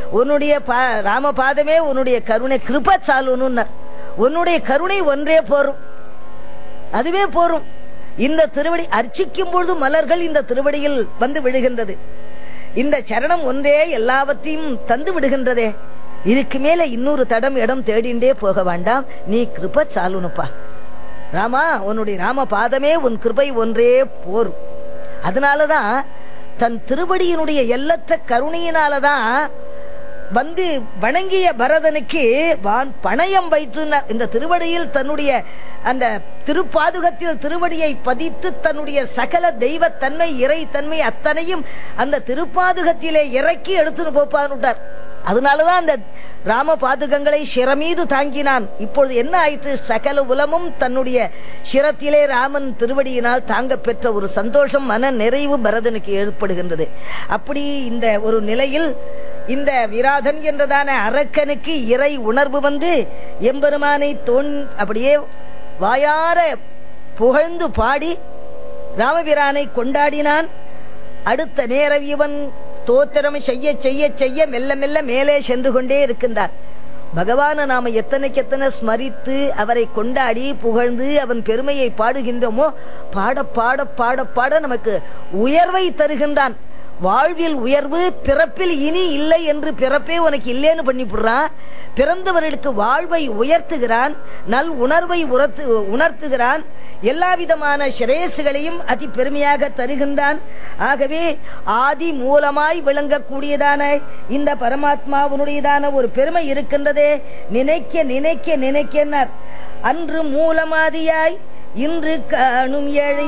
உன்னுடைய பா ராமபாதமே உன்னுடைய கருணை கிருப சாலுன்னு உன்னுடைய கருணை ஒன்றே போரும் அதுவே போரும் இந்த திருவடி அர்ச்சிக்கும் பொழுது மலர்கள் இந்த திருவடியில் வந்து விழுகின்றது இந்த சரணம் ஒன்றே எல்லாவற்றையும் தந்து விடுகின்றதே இதுக்கு மேல இன்னொரு தடம் இடம் தேடிண்டே போக வேண்டாம் நீ கிருப சாலுனுப்பா ராமா உன்னுடைய ராம பாதமே உன் கிருபை ஒன்றே போரும் அதனாலதான் தன் திருவடியினுடைய எல்லற்ற கருணையினாலதான் வந்து வணங்கிய பரதனுக்கு வான் பணயம் வைத்துனார் இந்த திருவடியில் தன்னுடைய அந்த திருப்பாதுகத்தில் திருவடியை பதித்து தன்னுடைய சகல தெய்வத்தன்மை இறைத்தன்மை அத்தனையும் அந்த திருப்பாதுகத்திலே இறக்கி எடுத்துன்னு போப்பான்னுட்டார் அதனாலதான் அந்த ராம பாதுகங்களை சிரமீது தாங்கினான் இப்பொழுது என்ன ஆயிற்று சகல உலமும் தன்னுடைய சிரத்திலே ராமன் திருவடியினால் தாங்க பெற்ற ஒரு சந்தோஷம் மன நிறைவு பரதனுக்கு ஏற்படுகின்றது அப்படி இந்த ஒரு நிலையில் இந்த விராதன் என்றதான அரக்கனுக்கு இறை உணர்வு வந்து எம்பெருமானை தோன் அப்படியே வாயார புகழ்ந்து பாடி ராமபிரானை கொண்டாடினான் அடுத்த நேரம் இவன் ஸ்தோத்திரம் செய்ய செய்ய செய்ய மெல்ல மெல்ல மேலே சென்று கொண்டே இருக்கின்றான் பகவானை நாம எத்தனைக்கு எத்தனை ஸ்மரித்து அவரை கொண்டாடி புகழ்ந்து அவன் பெருமையை பாடுகின்றோமோ பாட பாட பாட பாட நமக்கு உயர்வை தருகின்றான் வாழ்வில் உயர்வு பிறப்பில் இனி இல்லை என்று பிறப்பே உனக்கு இல்லைன்னு பண்ணிவிடுறான் பிறந்தவர்களுக்கு வாழ்வை உயர்த்துகிறான் நல் உணர்வை உணர்த்து உணர்த்துகிறான் எல்லா விதமான சிரேசுகளையும் அதி பெருமையாக தருகின்றான் ஆகவே ஆதி மூலமாய் விளங்கக்கூடியதான இந்த பரமாத்மாவுடையதான ஒரு பெருமை இருக்கின்றதே நினைக்க நினைக்க நினைக்கனார் அன்று மூலமாதியாய் இன்று காணும் எழை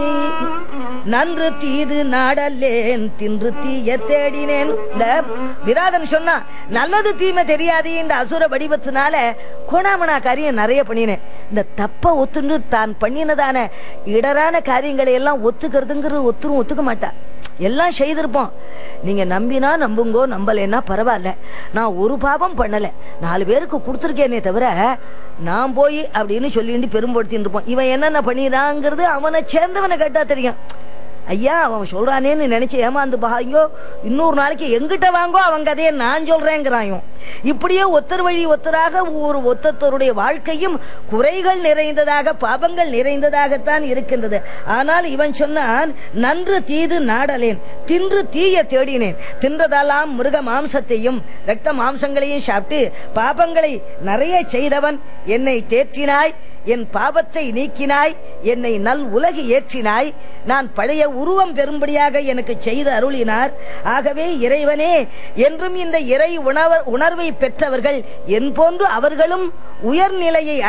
நன்று தீது நாடல்லேன் தின்று தீய தேடினேன் இந்த விராதன் சொன்னா நல்லது தீமை தெரியாது இந்த அசுர வடிவத்தினால கோணாமணா காரியம் நிறைய பண்ணினேன் இந்த தப்ப ஒத்துண்டு தான் பண்ணினதான இடரான காரியங்களை எல்லாம் ஒத்துக்கிறதுங்கிறது ஒத்துரும் ஒத்துக்க மாட்டா எல்லாம் செய்திருப்போம் நீங்க நம்பினா நம்புங்கோ நம்பலைன்னா பரவாயில்ல நான் ஒரு பாவம் பண்ணல நாலு பேருக்கு கொடுத்துருக்கேனே தவிர நான் போய் அப்படின்னு சொல்லிட்டு பெரும்படுத்தின்னு இருப்போம் இவன் என்னென்ன பண்ணிடுறாங்கிறது அவனை சேர்ந்தவனை கேட்டா தெரியும் ஐயா அவன் சொல்றானேன்னு நினைச்சு ஏமாந்து பாங்கோ இன்னொரு நாளைக்கு எங்கிட்ட வாங்கோ அவன் கதையை நான் சொல்றேங்கிறாயும் இப்படியே ஒத்தர் வழி ஒத்தராக ஒரு ஒத்தத்தருடைய வாழ்க்கையும் குறைகள் நிறைந்ததாக பாபங்கள் நிறைந்ததாகத்தான் இருக்கின்றது ஆனால் இவன் சொன்னான் நன்று தீது நாடலேன் தின்று தீய தேடினேன் தின்றதெல்லாம் மிருக மாம்சத்தையும் ரத்த மாம்சங்களையும் சாப்பிட்டு பாபங்களை நிறைய செய்தவன் என்னை தேற்றினாய் என் பாவத்தை நீக்கினாய் என்னை நல் உலகு ஏற்றினாய் நான் பழைய உருவம் பெறும்படியாக எனக்கு செய்து அருளினார் ஆகவே இறைவனே என்றும் இந்த இறை உணவர் உணர்வை பெற்றவர்கள் என் போன்று அவர்களும் உயர்நிலையை